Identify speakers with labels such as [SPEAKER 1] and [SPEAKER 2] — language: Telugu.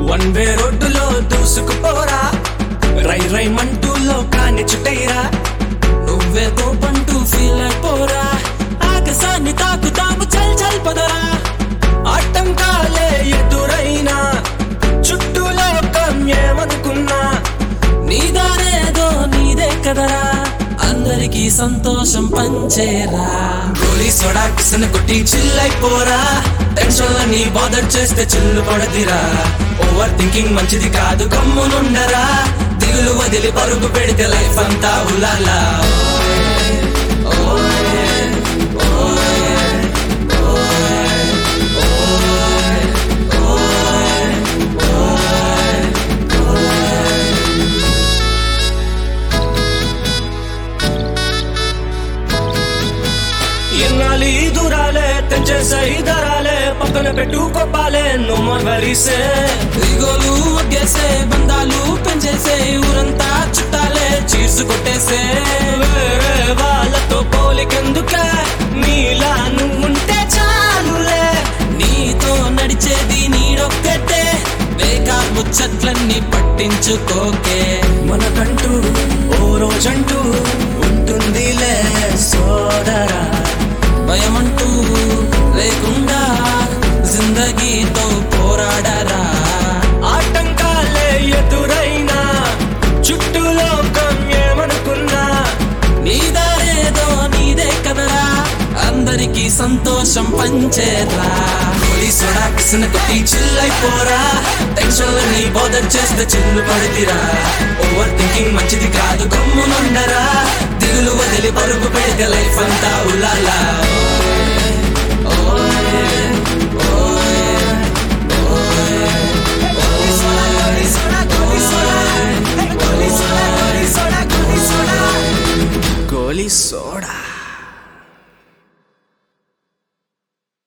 [SPEAKER 1] వన్ వే రోడ్డులో దూసుకుపోరా రై రై మంటూలో కాని చుట్టైరా నువ్వే తోపంటూ ఫీల్ అయిపోరా ఆకాశాన్ని తాకుతాము చల్ చల్ పదరా ఆటంకాలే ఎదురైనా చుట్టూ లోకం ఏమనుకున్నా నీదానేదో నీదే కదరా అందరికీ సంతోషం పంచేరా గోలీ సోడా కిసన కొట్టి చిల్లైపోరా టెన్షన్ నీ బాదర్ చేస్తే చిల్లు పడదిరా ఓవర్ థింకింగ్ మంచిది కాదు కమ్మునుండరా దిగులు వదిలి పరుగు పెడితే లైఫ్ అంతా ఉలాలా ఎన్నాలి దూరాలే తెంచేసై దరాలే పక్కన పెట్టు కొప్పాలే నుమ్మ వరిసే దిగోలు ఒగ్గేసే బంధాలు పెంచేసే ఊరంతా చుట్టాలే చీసు కొట్టేసే వేరే వాళ్ళతో పోలికెందుకే నీలా నువ్వుంటే చాలులే నీతో నడిచేది నీడొక్కటే బేకార్ ముచ్చట్లన్నీ పట్టించుకోకే మనకంటూ ఓ రోజంటూ ఉంటుందిలే సోదరా భయమంటూ లేకుండా జిందగీతో పోరాడరా ఆటంకాలే ఎదురైనా చుట్టూ లోకం ఏమనుకున్నా నీదారేదో నీదే కదరా అందరికీ సంతోషం పంచేరా పోలీసుడా కిసిన కొట్టి చిల్లైపోరా టెన్షన్ నీ బోధర్ చేస్తే చిల్లు పడితిరా ఓవర్ థింకింగ్ మంచిది కాదు గమ్మునుండరా దిగులు వదిలి పరుగు పెడితే లైఫ్ అంతా ఉలాలా